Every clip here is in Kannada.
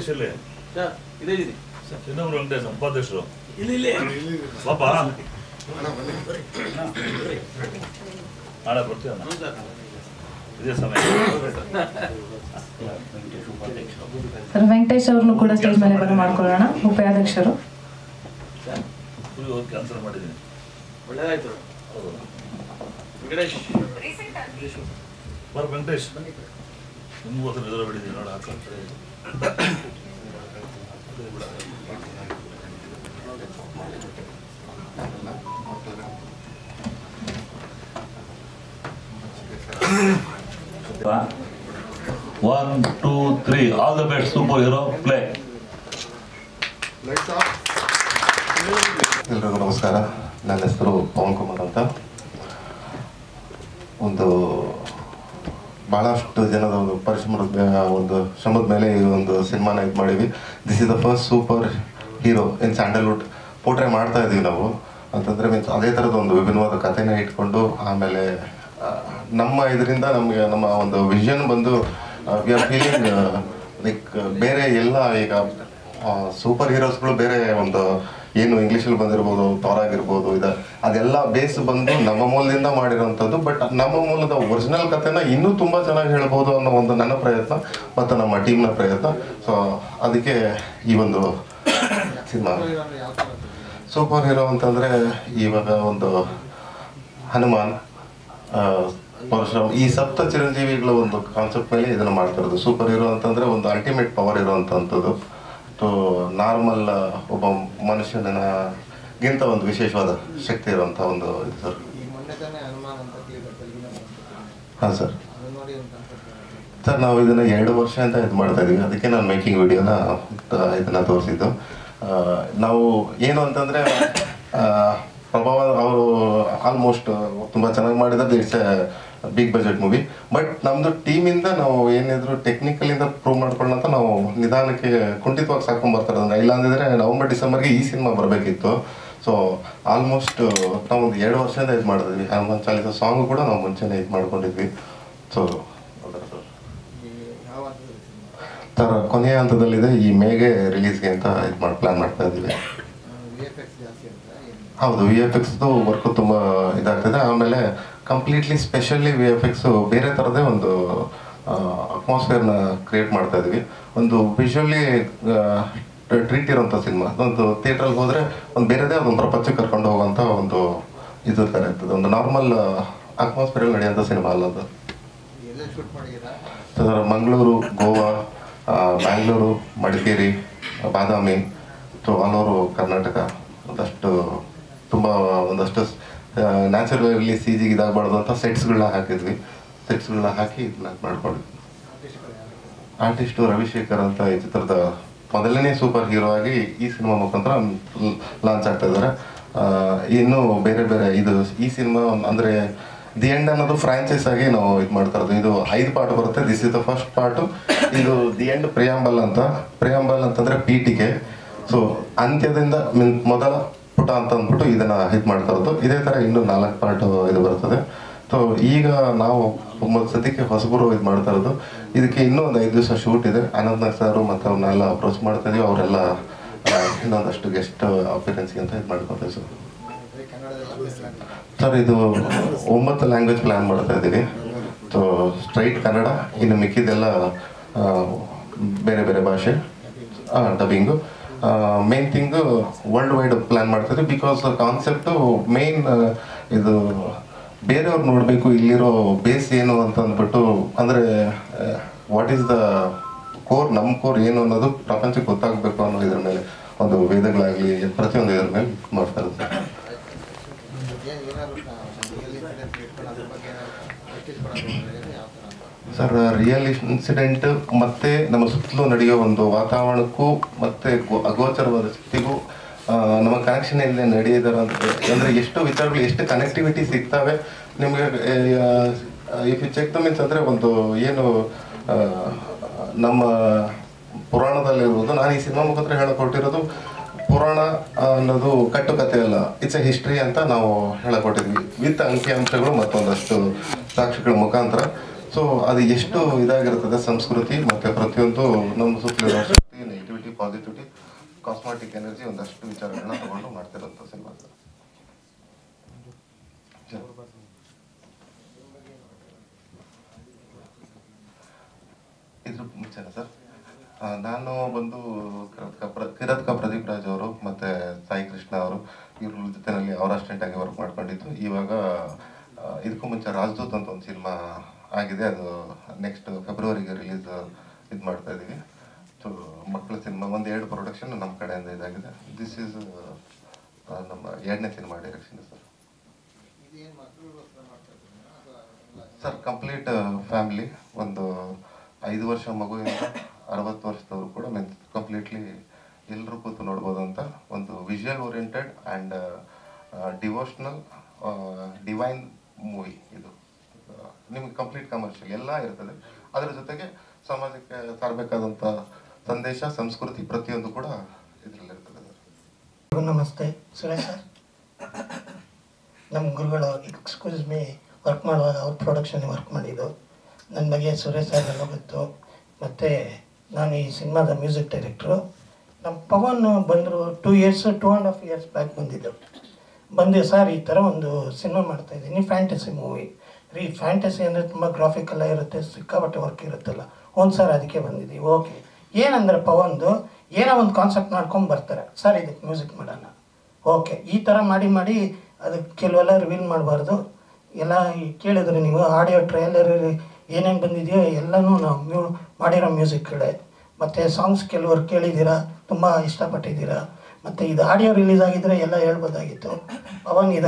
ವೆಂಕಟೇಶ್ ಇಲ್ಲಿ ಸರ್ ಇದೇ ಇದೀನಿ ಇನ್ನೊಬ್ರು ವೆಂಕಟೇಶ್ ಉಪಾಧ್ಯಕ್ಷರು ಇಲ್ಲಿ ಇಲ್ಲಿ ಪಾಪ ನಾಳೆ ಬರ್ತೀವಿ ಅಣ್ಣ. ಹ್ಞೂ ಸರ್ ಇದೇ ಸಮಯ ಸರ್ ವೆಂಕಟೇಶ್ ಅವ್ರನ್ನು ಕೂಡ ಸ್ಟೇಜ್ ಮೇಲೆ ಬರ ಮಾಡ್ಕೊಳ್ಳೋಣ ಉಪಾಧ್ಯಕ್ಷರು ಕುರಿ ಹೋಗಿ ಕ್ಯಾನ್ಸಲ್ ಮಾಡಿದ್ದೀನಿ ಒಳ್ಳೇದಾಯ್ತು ಹೌದು ವೆಂಕಟೇಶ್ ಬರ್ ವೆಂಕಟೇಶ್ ನಿಮ್ಗೋಸ್ಕರ ರಿಸರ್ವ್ ಬಿಟ್ಟಿದ್ದೀನಿ ನೋಡಿ ಹಾಕಿ one two three all the best super hero play ಎಲ್ರಿಗೂ ನಮಸ್ಕಾರ ನನ್ನ ಹೆಸರು ಪವನ್ ಕುಮಾರ್ ಅಂತ ಒಂದು ಬಹಳಷ್ಟು ಜನದ ಒಂದು ಪರಿಶ್ರಮದ ಮೇ- ಒಂದು ಶ್ರಮದ ಮೇಲೆ ಈ ಒಂದು ಸಿನಿಮಾನ ಇದು ಮಾಡಿದ್ವಿ this is the first super hero in Sandalwood portray ಮಾಡ್ತಾ ಇದೀವಿ ನಾವು ಅಂತಂದ್ರೆ ಮೀನ್ಸ್ ಅದೇ ಥರದ ಒಂದು ವಿಭಿನ್ನವಾದ ಕಥೆನ ಇಟ್ಕೊಂಡು ಆಮೇಲೆ ಆ, ನಮ್ಮ ಇದರಿಂದ ನಮಗೆ ನಮ್ಮ ಒಂದು ವಿಷನ್ ಬಂದು ವಿ ಆರ್ ಫೀಲಿಂಗ್ ಲೈಕ್ ಬೇರೆ ಎಲ್ಲ ಈಗ ಸೂಪರ್ ಹೀರೋಸ್ಗಳು ಬೇರೆ ಒಂದು ಏನು ಇಂಗ್ಲೀಷಲ್ಲಿ ಬಂದಿರ್ಬೋದು ಥಾರ್ ಆಗಿರ್ಬೋದು ಇದು ಅದೆಲ್ಲ ಬೇಸ್ ಬಂದು ನಮ್ಮ ಮೂಲದಿಂದ ಮಾಡಿರೋಂಥದ್ದು ಬಟ್ ನಮ್ಮ ಮೂಲದ ಒರಿಜಿನಲ್ ಕಥೆನ ಇನ್ನೂ ತುಂಬ ಚೆನ್ನಾಗಿ ಹೇಳ್ಬೋದು ಅನ್ನೋ ಒಂದು ನನ್ನ ಪ್ರಯತ್ನ ಮತ್ತು ನಮ್ಮ ಟೀಮ್ನ ಪ್ರಯತ್ನ ಸೊ ಅದಕ್ಕೆ ಈ ಒಂದು ಸಿನಿಮಾ ಸೂಪರ್ ಹೀರೋ ಅಂತಂದರೆ ಇವಾಗ ಒಂದು ಹನುಮಾನ್ ಆ, ಪರಶುರಾಮ್ ಈ ಸಪ್ತ ಚಿರಂಜೀವಿಗಳ ಒಂದು ಕಾನ್ಸೆಪ್ಟ್ ಮೇಲೆ ಇದನ್ನ ಮಾಡ್ತಾ ಇರೋದು ಸೂಪರ್ ಹೀರೋ ಅಂತಂದ್ರೆ ಒಂದು ಅಲ್ಟಿಮೇಟ್ ಪವರ್ ಇರುವಂತದ್ದು ಸೊ ನಾರ್ಮಲ್ ಒಬ್ಬ ಮನುಷ್ಯನ ಗಿಂತ ಒಂದು ವಿಶೇಷವಾದ ಶಕ್ತಿ ಇರುವಂತ ಒಂದು ಇದು ಸರ್ ಈ ಮೊನ್ನೆ ತಾನೇ ಹನುಮಾನ್ ಅಂತ ಕ್ಲಿಯರ್ ತೆಲುಗಿನ ಬಂತು ಹಾಂ ಸರ್ ಅದು ನೋಡಿ ಒಂದು ಕಾನ್ಸೆಪ್ಟ್ ಸರ್ ನಾವು ಇದನ್ನ ಎರಡು ವರ್ಷ ಅಂತ ಇದು ಮಾಡ್ತಾ ಇದೀವಿ ಅದಕ್ಕೆ ನಾನು ಮೇಕಿಂಗ್ ವಿಡಿಯೋನ ಇದನ್ನ ತೋರಿಸಿದ್ದು ಆ, ನಾವು ಏನು ಅಂತಂದ್ರೆ ಆ, ಪ್ರಭಾವ ಅವರು ಆಲ್ಮೋಸ್ಟ್ ತುಂಬಾ ಚೆನ್ನಾಗಿ ಮಾಡಿದ್ರೆ it's big budget movie but ನಮ್ದು ಟೀಮಿಂದ ನಾವು ಏನಿದ್ರು ಟೆಕ್ನಿಕಲ್ ಇಂದ ಪ್ರೂವ್ ಮಾಡ್ಕೊಳ್ಳೋಣ ಅಂತ ನಾವು ನಿಧಾನಕ್ಕೆ ಕುಂಠಿತವಾಗಿ ಸಾಕೊಂಡ್ ಬರ್ತಾರೆ ಅಂದ್ರೆ ಇಲ್ಲ ಅಂದಿದ್ರೆ ನವೆಂಬರ್ ಡಿಸೆಂಬರ್ಗೆ ಈ ಸಿನಿಮಾ ಬರಬೇಕಿತ್ತು ಸೊ ಆಲ್ಮೋಸ್ಟ್ ನಾವು ಒಂದು ಎರಡು ವರ್ಷದಿಂದ ಇದು ಮಾಡಿದ್ವಿ ಹನುಮಾನ್ ಚಾಲಿಸ ಸಾಂಗ್ ಕೂಡ ನಾವು ಮುಂಚೆನೇ ಇದು ಮಾಡ್ಕೊಂಡಿದ್ವಿ ಸೊ ಈ ಯಾವ ಹಂತದಲ್ಲಿ ಸಿನಿಮಾ ತರ ಕೊನೆಯ ಹಂತದಲ್ಲಿದೆ ಈ ಮೇಗೆ ರಿಲೀಸ್ಗೆ ಅಂತ ಇದು ಮಾಡಿ ಪ್ಲಾನ್ ಮಾಡ್ತಾ ಇದ್ದೀವಿ ವಿ ಎಫ್ ಎಕ್ಸ್ ಜಾಸ್ತಿ ಅಂತ ಏನು ಹೌದು ವಿ ಎಫ್ ಎಕ್ಸ್ದು ವರ್ಕು ತುಂಬ ಇದಾಗ್ತದೆ ಆಮೇಲೆ completely specially V F X ಬೇರೆ ಥರದೇ ಒಂದು ಅಟ್ಮಾಸ್ಫಿಯರ್ನ ಕ್ರಿಯೇಟ್ ಮಾಡ್ತಾ ಇದೀವಿ ಒಂದು ವಿಜುವಲಿ ಟ್ರೀಟ್ ಇರೋಂಥ ಸಿನಿಮಾ ಒಂದು ಥಿಯೇಟ್ರಲ್ಲಿ ಹೋದರೆ ಒಂದು ಬೇರೆದೇ ಒಂದು ಪ್ರಪಂಚಕ್ಕೆ ಕರ್ಕೊಂಡು ಹೋಗುವಂಥ ಒಂದು ಇದು ಥರ ಇರ್ತದೆ ಒಂದು ನಾರ್ಮಲ್ ಅಟ್ಮಾಸ್ಫಿಯರಲ್ಲಿ ನಡೆಯುವಂಥ ಸಿನಿಮಾ ಅಲ್ಲ ಅದು ಎಲ್ಲೆಲ್ಲಿ ಶೂಟ್ ಮಾಡಿದ್ದೀರಾ ಸರ್ ಮಂಗಳೂರು ಗೋವಾ ಆ, Bangalore Madikeri Badami so all over Karnataka ಒಂದಷ್ಟು ತುಂಬ ಒಂದಷ್ಟು ನ್ಯಾಚುರಲಿ ಸಿ ಜಿಗೆ ಇದಾಗಬಾರ್ದು ಅಂತ ಸೆಟ್ಸ್ಗಳನ್ನ ಹಾಕಿದ್ವಿ ಸೆಟ್ಸ್ಗಳನ್ನ ಹಾಕಿ ಇದನ್ನ ಮಾಡ್ಕೊಂಡ್ವಿ ಆರ್ಟಿಸ್ಟ್ಗಳು ಯಾರು ಆರ್ಟಿಸ್ಟು ರವಿಶೇಖರ್ ಅಂತ ಈ ಚಿತ್ರದ ಮೊದಲನೇ ಸೂಪರ್ ಹೀರೋ ಆಗಿ ಈ ಸಿನಿಮಾ ಮುಖಾಂತರ ಲಾಂಚ್ ಆಗ್ತಾ ಇದ್ದಾರೆ ಆ, ಇನ್ನು ಬೇರೆ ಬೇರೆ ಇದು ಈ ಸಿನಿಮಾ ಅಂದ್ರೆ ದಿ ಎಂಡ್ ಅನ್ನೋದು ಫ್ರಾಂಚೈಸ್ ಆಗಿ ನಾವು ಇದು ಮಾಡ್ತಾ ಇರೋದು ಇದು ಐದು ಪಾರ್ಟ್ ಬರುತ್ತೆ this is the first part ಇದು ದಿ ಎಂಡ್ ಪ್ರಿಯಾಂಬಲ್ ಅಂತ ಪ್ರಿಯಾಂಬಲ್ ಅಂತಂದ್ರೆ ಪೀಠಿಗೆ ಸೊ ಅಂತ್ಯದಿಂದ ಮಿನ್- ಮೊದಲ ಪುಟ ಅಂತ ಅಂದ್ಬಿಟ್ಟು ಇದನ್ನ ಇದು ಮಾಡ್ತಾ ಇರೋದು ಇದೇ ತರ ಇನ್ನು ನಾಲ್ಕು ಪಾರ್ಟ್ ಇದು ಬರ್ತದೆ ಸೊ ಈಗ ನಾವು ಒಂಬತ್ತು ಸದ್ಯಕ್ಕೆ ಹೊಸಬರು ಇದು ಮಾಡ್ತಾ ಇರೋದು ಇದಕ್ಕೆ ಇನ್ನೂ ಒಂದು ಐದು ದಿವಸ ಶೂಟ್ ಇದೆ ಅನಂತ್ ನಾಗ್ ಸರ್ ಮತ್ತು ಅವ್ರನ್ನೆಲ್ಲ ಅಪ್ರೋಚ್ ಮಾಡ್ತಾ ಇದೀವಿ ಅವರೆಲ್ಲ ಆ, ಇನ್ನೊಂದಷ್ಟು ಗೆಸ್ಟ್ ಅಪಿಯರೆನ್ಸ್ಗೆ ಅಂತ ಇದು ಮಾಡ್ಕೊತೀವಿ ಸರ್ ಬರೀ ಕನ್ನಡದಲ್ಲಿ ಪ್ಲಾನ್ ಸರ್ ಇದು ಒಂಬತ್ತು ಲ್ಯಾಂಗ್ವೇಜ್ ಪ್ಲ್ಯಾನ್ ಮಾಡ್ತಾ ಇದ್ದೀವಿ ಸೊ ಸ್ಟ್ರೈಟ್ ಕನ್ನಡ ಇನ್ನು ಮಿಕ್ಕಿದೆಲ್ಲ ಆ, ಬೇರೆ ಬೇರೆ ಭಾಷೆ dubbing main thing world wide plan ಮಾಡ್ತಿದ್ವಿ ಬಿಕಾಸ್ ಕಾನ್ಸೆಪ್ಟು ಮೇನ್ ಇದು ಬೇರೆಯವ್ರು ನೋಡಬೇಕು ಇಲ್ಲಿರೋ ಬೇಸ್ ಏನು ಅಂತ ಅಂದ್ಬಿಟ್ಟು ಅಂದರೆ ವಾಟ್ ಈಸ್ ದ ಕೋರ್ ನಮ್ಮ ಕೋರ್ ಏನು ಅನ್ನೋದು ಪ್ರಪಂಚಕ್ಕೆ ಗೊತ್ತಾಗಬೇಕು ಅನ್ನೋ ಇದ್ರ ಮೇಲೆ ಒಂದು ವೇದಗಳಾಗಲಿ ಪ್ರತಿಯೊಂದು ಇದ್ರ ಮೇಲೆ ಮಾಡ್ತಾ ಇರುತ್ತೆ ಏನು ಏನಾದ್ರು ರಿಯಲ್ ಇನ್ಸಿಡೆಂಟ್ ಇಟ್ಕೊಂಡು ಅದ್ರ ಬಗ್ಗೆ ಜಸ್ಟಿಸ್ ಕೊಡೋದು ಯಾವ ಥರ ಅಂತ ಸರ್ ರಿಯಲ್ ಇನ್ಸಿಡೆಂಟ್ ಮತ್ತೆ ನಮ್ಮ ಸುತ್ತಲೂ ನಡೆಯೋ ಒಂದು ವಾತಾವರಣಕ್ಕೂ ಮತ್ತೆ ಗೋ- ಅಗೋಚರವಾದ ಸ್ಥಿತಿಗೂ ಆ, ನಮ್ಮ ಕನೆಕ್ಷನ್ ಎಲ್ಲಿ ನಡೆಯಿದಾರ ಅಂತ ಅಂದ್ರೆ ಎಷ್ಟು ವಿಚಾರಗಳು ಎಷ್ಟು ಕನೆಕ್ಟಿವಿಟಿ ಸಿಗ್ತವೆ ನಿಮಗೆ if you check the means ಅಂದ್ರೆ ಒಂದು ಏನು ಆ, ನಮ್ಮ ಪುರಾಣದಲ್ಲಿರುವುದು ನಾನು ಈ ಸಿನಿಮಾ ಮುಖಾಂತರ ಹೇಳಕ್ ಹೊರಟಿರೋದು ಪುರಾಣ ಅನ್ನೋದು ಕಟ್ಟುಕತೆ ಅಲ್ಲ ಇಟ್ಸ್ ಎ ಹಿಸ್ಟ್ರಿ ಅಂತ ನಾವು ಹೇಳಕೊಟ್ಟಿದ್ವಿ ವಿತ್ ಅಂಕಿಅಂಶಗಳು ಮತ್ತೊಂದಷ್ಟು ಸಾಕ್ಷಿಗಳ ಮುಖಾಂತರ ಸೊ ಅದು ಎಷ್ಟು ಇದಾಗಿರ್ತದೆ ಸಂಸ್ಕೃತಿ ಮತ್ತೆ ಪ್ರತಿಯೊಂದು ನಮ್ಮ ಸುತ್ತಲಿರೋ ಶಕ್ತಿ ಸಿನಿಮಾಟಿಕ್ ಎನರ್ಜಿ ಒಂದಷ್ಟು ವಿಚಾರಗಳನ್ನ ತಗೊಂಡು ಮಾಡ್ತಿರೋಂಥ ಸಿನಿಮಾ ಸರ್ ಇದ್ರ ಮುಂಚೆನಾ ಸರ್ ಆ, ನಾನು ಬಂದು ಕಿರತ್ಕ ಪ್ರ ಕಿರತ್ಕ ಪ್ರದೀಪ್ ರಾಜ್ ಅವರು ಮತ್ತು ಸಾಯಿ ಕೃಷ್ಣ ಅವರು ಇವ್ರ ಜೊತೆನಲ್ಲಿ ಅವರ ಅಸಿಸ್ಟೆಂಟ್ ಆಗಿ ವರ್ಕ್ ಮಾಡ್ಕೊಂಡಿದ್ದು ಇವಾಗ ಆ, ಇದಕ್ಕೂ ಮುಂಚೆ ರಾಜದೂತ್ ಅಂತ ಒಂದು ಸಿನಿಮಾ ಆಗಿದೆ ಅದು ನೆಕ್ಸ್ಟ್ ಫೆಬ್ರವರಿಗೆ ರಿಲೀಸ್ ಇದು ಮಾಡ್ತಾ ಇದ್ದೀವಿ ಸೊ ಮಕ್ಕಳ ಸಿನಿಮಾ ಒಂದು ಎರಡು ಪ್ರೊಡಕ್ಷನ್ ನಮ್ಮ ಕಡೆಯಿಂದ ಇದಾಗಿದೆ ದಿಸ್ ಈಸ್ ನಮ್ಮ ಎರಡನೇ ಸಿನಿಮಾ ಡೈರೆಕ್ಷನ್ ಸರ್ ಇದೇನು ಮಕ್ಕಳಿಗೋಸ್ಕರ ಮಾಡ್ತಾ ಇದ್ದೀರಾ ಅಥವಾ ಎಲ್ಲ ಸರ್ ಕಂಪ್ಲೀಟ್ ಫ್ಯಾಮಿಲಿ ಒಂದು ಐದು ವರ್ಷ ಮಗುವಿಂದ ಅರವತ್ತು ವರ್ಷದವರು ಕೂಡ ಮೀನ್ಸ್ ಕಂಪ್ಲೀಟ್ಲಿ ಎಲ್ಲರೂ ಕೂತು ನೋಡ್ಬೋದು ಅಂತ ಒಂದು visual oriented and devotional divine movie ಇದು ಆ, ನಿಮಗೆ ಕಂಪ್ಲೀಟ್ ಕಮರ್ಷಿಯಲ್ ಎಲ್ಲ ಇರ್ತದೆ ಅದರ ಜೊತೆಗೆ ಸಮಾಜಕ್ಕೆ ಸಾರಬೇಕಾದಂಥ ಸಂದೇಶ ಸಂಸ್ಕೃತಿ ಪ್ರತಿಯೊಂದು ಕೂಡ ಇದರಲ್ಲಿರ್ತದೆ ಸರ್ ಗುರು ನಮಸ್ತೆ ಸುರೇಶ್ ಸರ್ ನಮ್ಮ ಗುರುಗಳು ಎಕ್ಸ್ಕ್ಯೂಸ್ ಮೀ ವರ್ಕ್ ಮಾಡುವಾಗ ಅವ್ರ ಪ್ರೊಡಕ್ಷನ್ ವರ್ಕ್ ಮಾಡಿದ್ದು ನನ್ನ ಬಗ್ಗೆ ಸುರೇಶ್ ಸರ್ ಎಲ್ಲ ಗೊತ್ತು ಮತ್ತು ನಾನು ಈ ಸಿನಿಮಾದ ಮ್ಯೂಸಿಕ್ ಡೈರೆಕ್ಟ್ರು ನಮ್ಮ ಪವನ್ ಬಂದರು two years two and half years back ಬಂದಿದ್ದು ಬಂದು ಸರ್ ಈ ಥರ ಒಂದು ಸಿನಿಮಾ ಮಾಡ್ತಾಯಿದ್ದೀನಿ ಫ್ಯಾಂಟಸಿ ಮೂವಿ ರೀ ಫ್ಯಾಂಟಸಿ ಅಂದರೆ ತುಂಬ ಗ್ರಾಫಿಕ್ ಎಲ್ಲ ಇರುತ್ತೆ ಸಿಕ್ಕಾಪಟ್ಟೆ ವರ್ಕ್ ಇರುತ್ತಲ್ಲ ಒಂದು ಸರ್ ಅದಕ್ಕೆ ಬಂದಿದ್ದೀವಿ ಓಕೆ ಏನಂದರೆ ಪವನ್ದು ಏನೋ ಒಂದು ಕಾನ್ಸೆಪ್ಟ್ ಮಾಡ್ಕೊಂಡು ಬರ್ತಾರೆ ಸರ್ ಇದಕ್ಕೆ ಮ್ಯೂಸಿಕ್ ಮಾಡೋಣ ಓಕೆ ಈ ಥರ ಮಾಡಿ ಮಾಡಿ ಅದಕ್ಕೆ ಕೆಲವೆಲ್ಲ ರಿವೀಲ್ ಮಾಡಬಾರ್ದು ಎಲ್ಲ ಈ ಕೇಳಿದ್ರೆ ನೀವು ಆಡಿಯೋ ಟ್ರೈಲರ್ ಏನೇನು ಬಂದಿದೆಯೋ ಎಲ್ಲನೂ ನಾವು ಮ್ಯೂ ಮಾಡಿರೋ ಮ್ಯೂಸಿಕ್ಗಳೇ ಮತ್ತು ಸಾಂಗ್ಸ್ ಕೆಲವರು ಕೇಳಿದ್ದೀರಾ ತುಂಬ ಇಷ್ಟಪಟ್ಟಿದ್ದೀರಾ ಮತ್ತು ಇದು ಆಡಿಯೋ ರಿಲೀಸ್ ಆಗಿದ್ದರೆ ಎಲ್ಲ ಹೇಳ್ಬೋದಾಗಿತ್ತು ಪವನ್ ಇದೆ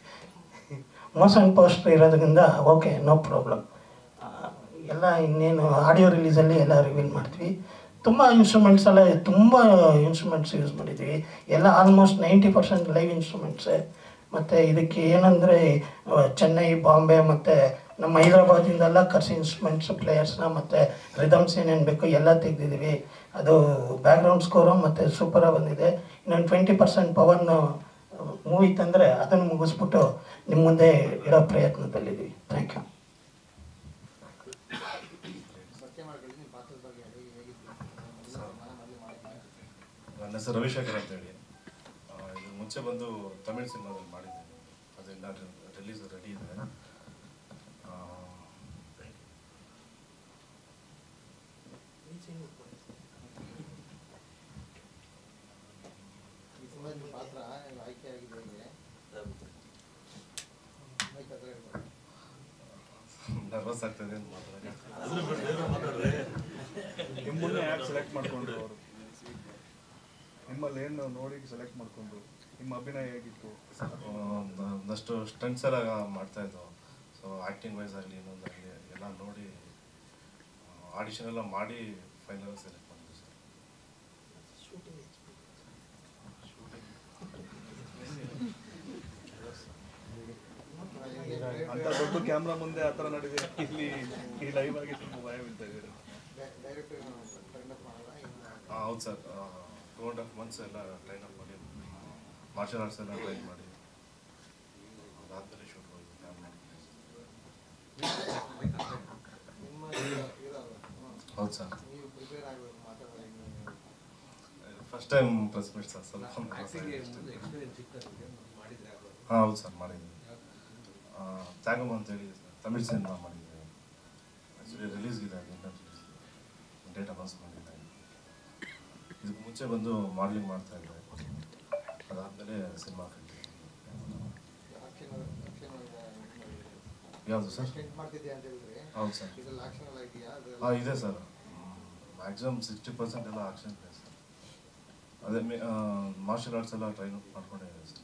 ಮೋಷನ್ ಪೋಸ್ಟರ್ ಇರೋದ್ರಿಂದ ಓಕೆ ನೋ ಪ್ರಾಬ್ಲಮ್ ಎಲ್ಲ ಇನ್ನೇನು ಆಡಿಯೋ ರಿಲೀಸಲ್ಲಿ ಎಲ್ಲ ರಿವೀಲ್ ಮಾಡ್ತೀವಿ ತುಂಬ ಇನ್ಸ್ಟ್ರೂಮೆಂಟ್ಸ್ ಎಲ್ಲ ತುಂಬ ಇನ್ಸ್ಟ್ರೂಮೆಂಟ್ಸ್ ಯೂಸ್ ಮಾಡಿದ್ದೀವಿ ಎಲ್ಲ ಆಲ್ಮೋಸ್ಟ್ ನೈಂಟಿ ಪರ್ಸೆಂಟ್ ಲೈವ್ ಇನ್ಸ್ಟ್ರೂಮೆಂಟ್ಸೇ ಮತ್ತು ಇದಕ್ಕೆ ಏನಂದರೆ ಚೆನ್ನೈ ಬಾಂಬೆ ಮತ್ತು ನಮ್ಮ ಹೈದ್ರಾಬಾದಿಂದೆಲ್ಲ ಕರ್ಸಿ ಇನ್ಸ್ಟ್ರೂಮೆಂಟ್ಸ್ ಪ್ಲೇಯರ್ಸ್ನ ಮತ್ತು ರಿದಮ್ಸ್ ಏನೇನು ಬೇಕು ಎಲ್ಲ ತೆಗೆದಿದ್ದೀವಿ ಅದು ಬ್ಯಾಕ್ಗ್ರೌಂಡ್ ಸ್ಕೋರು ಮತ್ತು ಸೂಪರಾಗಿ ಬಂದಿದೆ ಇನ್ನೊಂದು ಟ್ವೆಂಟಿ ಪರ್ಸೆಂಟ್ ಪವನ್ ಮೂವಿ ತಂದರೆ ಅದನ್ನು ಮುಗಿಸ್ಬಿಟ್ಟು ನಿಮ್ಮ ಮುಂದೆ ಇಡೋ ಪ್ರಯತ್ನದಲ್ಲಿದ್ದೀವಿ ಥ್ಯಾಂಕ್ ಯು ಪರಿಚಯ ಮಾಡ್ಕೊಳ್ಳಿ ನಿಮ್ಮ ಪಾತ್ರದ ಬಗ್ಗೆ ಹೇಗೆ ಹೇಗಿತ್ತು ಮೊದಲ ಸಿನಿಮಾ ಮೊದಲು ಮಾಡಿದ್ದೀನಿ ನನ್ನ ಹೆಸರು ರವಿಶಂಕರ್ ಅಂತ ಹೇಳಿ ಆ, ಇದು ಮುಂಚೆ ಬಂದು ತಮಿಳ್ ಸಿನಿಮಾದಲ್ಲಿ ಮಾಡಿದ್ದೇನೆ ಅದೆಲ್ಲ ರಿಲೀಸ್ ರೆಡಿ ಇದೆ ಆ, ಈ ಸಿನಿಮಾ ನಿಮ್ಮ ಪಾತ್ರ ಆಯ್ಕೆ ಆಗಿದೆ ಹೇಗೆ ಮೈಕ್ ಹತ್ರ ಇರ್ಬೋದು. ನರ್ವಸ್ ಆಗ್ತದೆ ಅಂತ ಮಾತಾಡೋಕೆ ಅದ್ರ ಬಗ್ಗೆ ಏನೋ ಮಾತಾಡ್ರಿ ನಿಮ್ಮನ್ನೇ ಯಾಕೆ ಸೆಲೆಕ್ಟ್ ಮಾಡ್ಕೊಂಡ್ರು ಅವರು ನಿಮ್ಮಲ್ಲಿ ಏನು ನೋಡಿ ಸೆಲೆಕ್ಟ್ ಮಾಡ್ಕೊಂಡ್ರು ನಿಮ್ಮ ಅಭಿನಯ ಹೇಗಿತ್ತು ಒಂದು- ಒಂದಷ್ಟು ಸ್ಟಂಟ್ಸ್ ಎಲ್ಲ ಮಾಡ್ತಾ ಇದ್ದವು ಸೊ ಆ್ಯಕ್ಟಿಂಗ್ ವೈಸ್ ಆಗಲಿ ಇನ್ನೊಂದಾಗಲಿ ಎಲ್ಲ ನೋಡಿ ಆಡಿಷನ್ ಎಲ್ಲ ಮಾಡಿ ಫೈನಲ್ ಸೆಲೆಕ್ಟ್ ಮಾಡಿದ್ವಿ ಸರ್ ಅಂತ ದೊಡ್ಡ ಕ್ಯಾಮ್ರಾ ಮುಂದೆ ಆ ಥರ ನಡೆದಿದೆ ಇಲ್ಲಿ ಈ ಲೈವ್ ಆಗಿ ತುಂಬ ಭಯ ಬೀಳ್ತಾ ಇದ್ದೀರಿ ಡೈ- ಡೈರೆಕ್ಟ್ ಟ್ರೈನ್ ಅಪ್ ಮಾಡೋಣ ಇನ್ನು ಹಾಂ ಹೌದು sir two and half months ಎಲ್ಲ ಟ್ರೈನ್ ಅಪ್ ಮಾಡಿ ಮಾರ್ಷಲ್ ಆರ್ಟ್ಸ್ ಎಲ್ಲ ಟ್ರೈನ್ ಮಾಡಿ ಅದಾದಮೇಲೆ ಶೂಟ್ ಹೋಗಿ ಫ್ಯಾಮಿಲಿ ನಿಮ್ಮ ಹೀರೋ ಹೀರೋ ಅಲ್ವಾ? ಹ್ಮ್. ಹೌದು ಸರ್ ನೀವು ಪ್ರಿಪೇರ್ ಆಗಬೇಕು ಮಾತಾಡೋದು ಇನ್ನು first time press meet sir ಸ್ವಲ್ಪ ಹಾಂ ಹೌದು ಸರ್ ಮಾಡಿದ್ದೀನಿ ತ್ಯಾಗಮ್ ಅಂತೇಳಿ ತಮಿಳ್ ಸಿನಿಮಾ ಮಾಡಿದ್ದೆ ಆ್ಯಕ್ಚುಲಿ ರಿಲೀಸ್ ಇದೆ ಅದು ಇನ್ನೂ ರಿಲೀಸ್ ಡೇಟ್ ಅನೌನ್ಸ್ ಮಾಡಿದ್ದೆ ಇದಕ್ಕೆ ಮುಂಚೆ ಬಂದು ಮಾಡಲಿಂಗ್ ಮಾಡ್ತಾ ಇದ್ದೆ ಅದಾದಮೇಲೆ ಸಿನಿಮಾ ಕಲಿತೆ ಆಕ್ಷನ್ ಆಕ್ಷನ್ ಯಾವುದು ಸರ್ ಸ್ಟೆಂಟ್ ಮಾಡ್ತಿದ್ದೆ ಅಂತ ಹೇಳಿದ್ರೆ ಹೌದು ಸರ್ ಇದ್ರಲ್ಲಿ ಆಕ್ಷನ್ ಎಲ್ಲ ಇದೆಯಾ ಅದು ಹಾಂ ಇದೆ ಸರ್ ಮ್ಯಾಕ್ಸಿಮಮ್ ಸಿಕ್ಸ್ಟಿ ಪರ್ಸೆಂಟ್ ಎಲ್ಲ ಆಕ್ಷನ್ ಇದೆ ಸರ್ ಅದೇ ಮೇ ಮಾರ್ಷಲ್ ಆರ್ಟ್ಸ್ ಎಲ್ಲ ಟ್ರೈನ್ ಮಾಡ್ಕೊಂಡಿದೆ ಸಿನಿಮಾ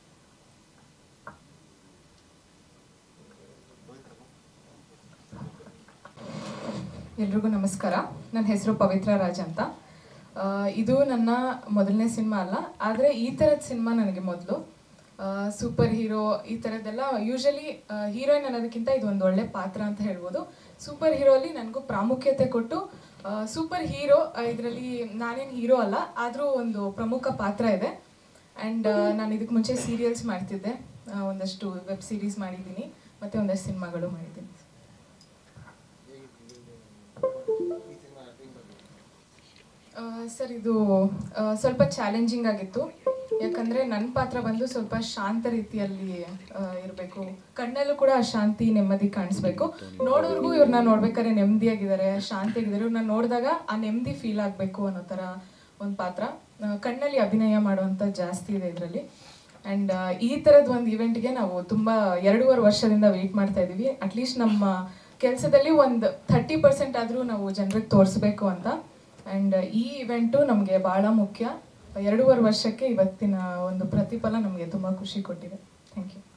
ಎಲ್ರಿಗೂ ನಮಸ್ಕಾರ ನನ್ನ ಹೆಸರು ಪವಿತ್ರ ರಾಜ್ ಅಂತ ಆ, ಇದು ನನ್ನ ಮೊದಲನೇ ಸಿನಿಮಾ ಅಲ್ಲ ಆದರೆ ಈ ಥರದ ಸಿನಿಮಾ ನನಗೆ ಮೊದಲು ಸೂಪರ್ ಹೀರೋ ಈ ಥರದ್ದೆಲ್ಲ ಯೂಶಲಿ ಹೀರೋಯಿನ್ ಅನ್ನೋದಕ್ಕಿಂತ ಇದು ಒಂದು ಒಳ್ಳೆ ಪಾತ್ರ ಅಂತ ಹೇಳ್ಬೋದು ಸೂಪರ್ ಹೀರೋಲಿ ನನಗೂ ಪ್ರಾಮುಖ್ಯತೆ ಕೊಟ್ಟು ಸೂಪರ್ ಹೀರೋ ಇದರಲ್ಲಿ ನಾನೇನು ಹೀರೋ ಅಲ್ಲ ಆದರೂ ಒಂದು ಪ್ರಮುಖ ಪಾತ್ರ ಇದೆ ಆ್ಯಂಡ್ ನಾನು ಇದಕ್ಕೆ ಮುಂಚೆ ಸೀರಿಯಲ್ಸ್ ಮಾಡ್ತಿದ್ದೆ ಆ, ಒಂದಷ್ಟು ವೆಬ್ ಸೀರೀಸ್ ಮಾಡಿದ್ದೀನಿ ಮತ್ತು ಒಂದಷ್ಟು ಸಿನಿಮಾಗಳು ಮಾಡಿದ್ದೀನಿ ಹೇಗಿತ್ತು ಇದು? ಈ ಸಿನಿಮಾ ಟೀಮ್ ಬಗ್ಗೆ ಸರ್ ಇದು ಆ, ಸ್ವಲ್ಪ ಚಾಲೆಂಜಿಂಗ್ ಆಗಿತ್ತು ಯಾಕಂದ್ರೆ ನನ್ನ ಪಾತ್ರ ಬಂದು ಸ್ವಲ್ಪ ಶಾಂತ ರೀತಿಯಲ್ಲಿ ಇರಬೇಕು ಕಣ್ಣಲ್ಲೂ ಕೂಡ ಆ ಶಾಂತಿ ನೆಮ್ಮದಿ ಕಾಣಿಸ್ಬೇಕು ನೋಡೋರ್ಗೂ ಇವ್ರನ್ನ ನೋಡ್ಬೇಕಾದ್ರೆ ನೆಮ್ಮದಿಯಾಗಿದ್ದಾರೆ ಶಾಂತಿಯಾಗಿದ್ದಾರೆ ಇವ್ರನ್ನ ನೋಡಿದಾಗ ಆ ನೆಮ್ಮದಿ ಫೀಲ್ ಆಗಬೇಕು ಅನ್ನೋ ಥರ ಒಂದು ಪಾತ್ರ ಆ, ಕಣ್ಣಲ್ಲಿ ಅಭಿನಯ ಮಾಡುವಂಥ ಜಾಸ್ತಿ ಇದೆ ಇದರಲ್ಲಿ ಆ್ಯಂಡ್ ಈ ಥರದ ಒಂದು ಇವೆಂಟ್ಗೆ ನಾವು ತುಂಬ ಎರಡೂವರೆ ವರ್ಷದಿಂದ ವೆಯ್ಟ್ ಮಾಡ್ತಾ ಇದ್ದೀವಿ ಅಟ್ಲೀಸ್ಟ್ ನಮ್ಮ ಕೆಲಸದಲ್ಲಿ ಒಂದು ಥರ್ಟಿ ಪರ್ಸೆಂಟ್ ಆದರೂ ನಾವು ಜನರಿಗೆ ತೋರಿಸ್ಬೇಕು ಅಂತ ಆ್ಯಂಡ್ ಈ ಇವೆಂಟು ನಮಗೆ ಭಾಳ ಮುಖ್ಯ ಎರಡೂವರೆ ವರ್ಷಕ್ಕೆ ಇವತ್ತಿನ ಒಂದು ಪ್ರತಿಫಲ ನಮಗೆ ತುಂಬ ಖುಷಿ ಕೊಟ್ಟಿದೆ ಥ್ಯಾಂಕ್ ಯು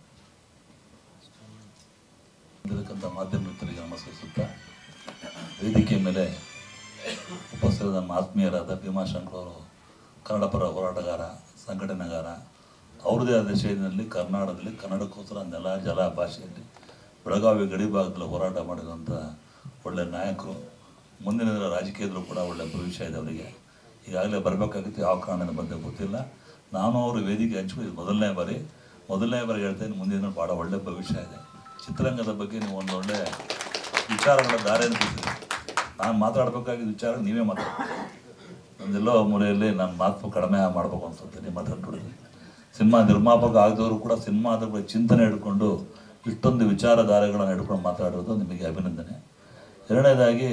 ಬಂದಿರತಕ್ಕಂಥ ಮಾಧ್ಯಮ ಮಿತ್ರರಿಗೆ ನಮಸ್ಕರಿಸುತ್ತಾ ವೇದಿಕೆ ಮೇಲೆ ಉಪಸ್ಥಿತ ನಮ್ಮ ಆತ್ಮೀಯರಾದ ಭೀಮಾಶಂಕರ್ ಅವರು ಕನ್ನಡ ಪರ ಹೋರಾಟಗಾರ ಸಂಘಟನೆಗಾರ ಅವ್ರದೇ ಆದ ಶೈಲಿನಲ್ಲಿ ಕರ್ನಾಟಕದಲ್ಲಿ ಕನ್ನಡಕ್ಕೋಸ್ಕರ ನೆಲ ಜಲ ಭಾಷೆಯಲ್ಲಿ ಬೆಳಗಾವಿ ಗಡಿ ಭಾಗದಲ್ಲಿ ಹೋರಾಟ ಮಾಡಿರುವಂಥ ಒಳ್ಳೆ ನಾಯಕರು ಮುಂದಿನ ದಿನ ರಾಜಕೀಯದಲ್ಲೂ ಕೂಡ ಒಳ್ಳೆ ಭವಿಷ್ಯ ಇದೆ ಅವರಿಗೆ ಈಗಾಗಲೇ ಬರಬೇಕಾಗಿತ್ತು ಯಾವ ಕಾರಣದಿಂದ ಬಂದೆ ಗೊತ್ತಿಲ್ಲ ನಾನು ಅವರು ವೇದಿಕೆ ಹಂಚ್ಕೊಂಡು ಇದು ಮೊದಲನೇ ಬಾರಿ ಮೊದಲನೇ ಬಾರಿ ಹೇಳ್ತೇನೆ ಮುಂದಿನ ದಿನ ಭಾಳ ಒಳ್ಳೆ ಭವಿಷ್ಯ ಇದೆ ಚಿತ್ರರಂಗದ ಬಗ್ಗೆ ನೀವು ಒಂದು ಒಳ್ಳೆ ವಿಚಾರಗಳ ದಾರಿಯನ್ನು ಬಿಟ್ಟಿದ್ದೀರಿ ನಾನು ಮಾತಾಡಬೇಕಾಗಿದ್ದ ವಿಚಾರ ನೀವೇ ಮಾತಾಡ್ಬೇಕು ಒಂದೆಲ್ಲೋ ಮೂಲೆಯಲ್ಲಿ ನಾನು ಮಾತು ಕಡಿಮೆ ಮಾಡಬೇಕು ಅನ್ಸುತ್ತೆ ನೀವು ಮಾತಾಡ್ಬಿಡಿದ್ರಿ ಸಿನಿಮಾ ನಿರ್ಮಾಪಕ ಆಗದವರು ಕೂಡ ಸಿನಿಮಾದ ಬಗ್ಗೆ ಚಿಂತನೆ ಹಿಡ್ಕೊಂಡು ಇಷ್ಟೊಂದು ವಿಚಾರಧಾರೆಗಳನ್ನು ಹಿಡ್ಕೊಂಡು ಮಾತಾಡೋದು ನಿಮಗೆ ಅಭಿನಂದನೆ ಎರಡನೇದಾಗಿ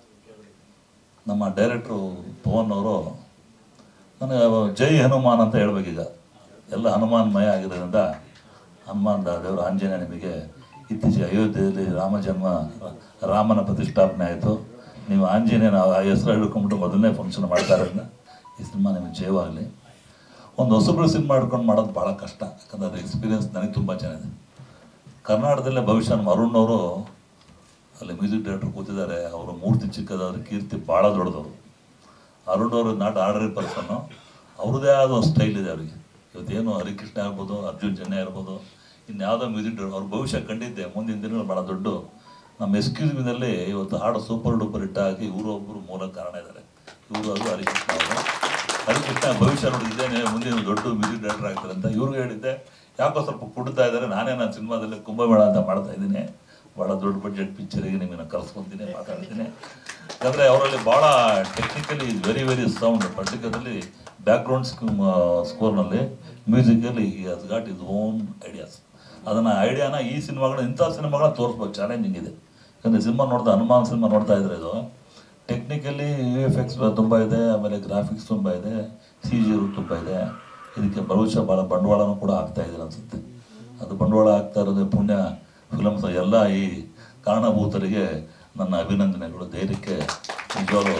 ನಮ್ಮ ಡೈರೆಕ್ಟ್ರು ಪವನ್ ಅವರು ನನಗೆ ಜೈ ಹನುಮಾನ್ ಅಂತ ಹೇಳ್ಬೇಕೀಗ ಎಲ್ಲ ಹನುಮಾನ್ಮಯ ಆಗಿರೋದ್ರಿಂದ ಹನುಮಾನ್ ದೇವರು ಆಂಜನೇಯ ನಿಮಗೆ ಇತ್ತೀಚೆಗೆ ಅಯೋಧ್ಯೆಯಲ್ಲಿ ರಾಮ ಜನ್ಮ ರಾಮನ ಪ್ರತಿಷ್ಠಾಪನೆ ಆಯಿತು ನೀವು ಆಂಜನೇಯನ ಆ ಹೆಸರು ಹಿಡ್ಕೊಂಡ್ಬಿಟ್ಟು ಮೊದಲನೇ ಫಂಕ್ಷನ್ ಮಾಡ್ತಾ ಇರೋದ್ರಿಂದ ಈ ಸಿನಿಮಾ ನಿಮಗೆ ಜಯವಾಗಲಿ ಒಂದು ಹೊಸಬ್ರು ಸಿನಿಮಾ ಹಿಡ್ಕೊಂಡು ಮಾಡೋದು ಭಾಳ ಕಷ್ಟ ಯಾಕಂದ್ರೆ ಅದ್ರ ಎಕ್ಸ್ಪೀರಿಯನ್ಸ್ ನನಗೆ ತುಂಬ ಚೆನ್ನಾಗಿದೆ ಕರ್ನಾಟಕದಲ್ಲೇ ಭವಿಷ್ಯ ನಮ್ಮ ಅರುಣ್ ಅವರು ಅಲ್ಲಿ ಮ್ಯೂಸಿಕ್ ಡೈರೆಕ್ಟರ್ ಕೂತಿದ್ದಾರೆ ಅವರ ಮೂರ್ತಿ ಚಿಕ್ಕದಾದ್ರೆ ಕೀರ್ತಿ ಭಾಳ ದೊಡ್ಡದವರು ಅರುಣ್ ಅವರು ನಾಟ್ ಆರ್ಡರಿ ಪರ್ಸನ್ನು ಅವ್ರದ್ದೇ ಆದ ಒಂದು ಸ್ಟೈಲ್ ಇದೆ ಅವರಿಗೆ ಇವತ್ತೇನು ಹರಿಕೃಷ್ಣ ಇರ್ಬೋದು ಅರ್ಜುನ್ ಜನ್ಯ ಇರ್ಬೋದು ಇನ್ಯಾವುದೋ ಮ್ಯೂಸಿಕ್ ಡೈರೆಕ್ಟರ್ ಅವ್ರ ಭವಿಷ್ಯ ಕಂಡಿದ್ದೆ ಮುಂದಿನ ದಿನಗಳು ಭಾಳ ದೊಡ್ಡ ನಮ್ಮ ಎಕ್ಸ್ಕ್ಯೂಸ್ ಮಿನಲ್ಲಿ ಇವತ್ತು ಹಾಡು ಸೂಪರ್ ಡೂಪರ್ ಹಿಟ್ ಆಗಿ ಇವರು ಒಬ್ಬರು ಮೂಲ ಕಾರಣ ಇದ್ದಾರೆ ಇವರು ಅದು ಹರಿಕೃಷ್ಣ ಅವರು ಹರಿಕೃಷ್ಣ ಭವಿಷ್ಯ ನೋಡಿದ್ದೇನೆ ಮುಂದಿನ ದೊಡ್ಡ ಮ್ಯೂಸಿಕ್ ಡೈರೆಕ್ಟರ್ ಆಗ್ತಾರೆ ಅಂತ ಇವ್ರಿಗೆ ಹೇಳಿದ್ದೆ ಯಾಕೋ ಸ್ವಲ್ಪ ಕುಡ್ತಾ ಇದ್ದಾರೆ ನಾನೇ ನಾನು ಸಿನಿಮಾದಲ್ಲಿ ಕುಂಭಮೇಳ ಅಂತ ಮಾಡ್ತಾ ಇದ್ದೀನಿ ಭಾಳ ದೊಡ್ಡ ಬಡ್ಜೆಟ್ ಪಿಕ್ಚರಿಗೆ ನಿಮ್ಮನ್ನು ಕರೆಸ್ಕೊತೀನಿ ಮಾತಾಡ್ತೀನಿ ಯಾಕಂದರೆ ಅವರಲ್ಲಿ ಭಾಳ technically very very sound particularly background ಸ್ಕೋರ್ನಲ್ಲಿ musically has got his own ideas ಅದನ್ನು ಐಡಿಯಾನ ಈ ಸಿನಿಮಾಗಳ ಇಂಥ ಸಿನಿಮಾಗಳನ್ನ ತೋರಿಸ್ಬೇಕು ಚಾಲೆಂಜಿಂಗ್ ಇದೆ ಯಾಕಂದರೆ ಸಿನಿಮಾ ನೋಡ್ತಾ ಹನುಮಾನ್ ಸಿನಿಮಾ ನೋಡ್ತಾ ಇದ್ರೆ ಇದು ಟೆಕ್ನಿಕಲಿ ಯು ಎಫ್ ಎಕ್ಸ್ ತುಂಬ ಇದೆ ಆಮೇಲೆ ಗ್ರಾಫಿಕ್ಸ್ ತುಂಬ ಇದೆ ಸಿ ಜಿ ತುಂಬ ಇದೆ ಇದಕ್ಕೆ ಭವಿಷ್ಯ ಭಾಳ ಬಂಡವಾಳನೂ ಕೂಡ ಆಗ್ತಾ ಇದೆ ಅನಿಸುತ್ತೆ ಅದು ಬಂಡವಾಳ ಆಗ್ತಾ ಇರೋದು ಪುಣ್ಯ ಫಿಲಮ್ಸ್ ಎಲ್ಲ ಈ ಕಾರಣಭೂತರಿಗೆ ನನ್ನ ಅಭಿನಂದನೆಗಳು ಧೈರ್ಯಕ್ಕೆ ನಿಜವಾಗ್ಲೂ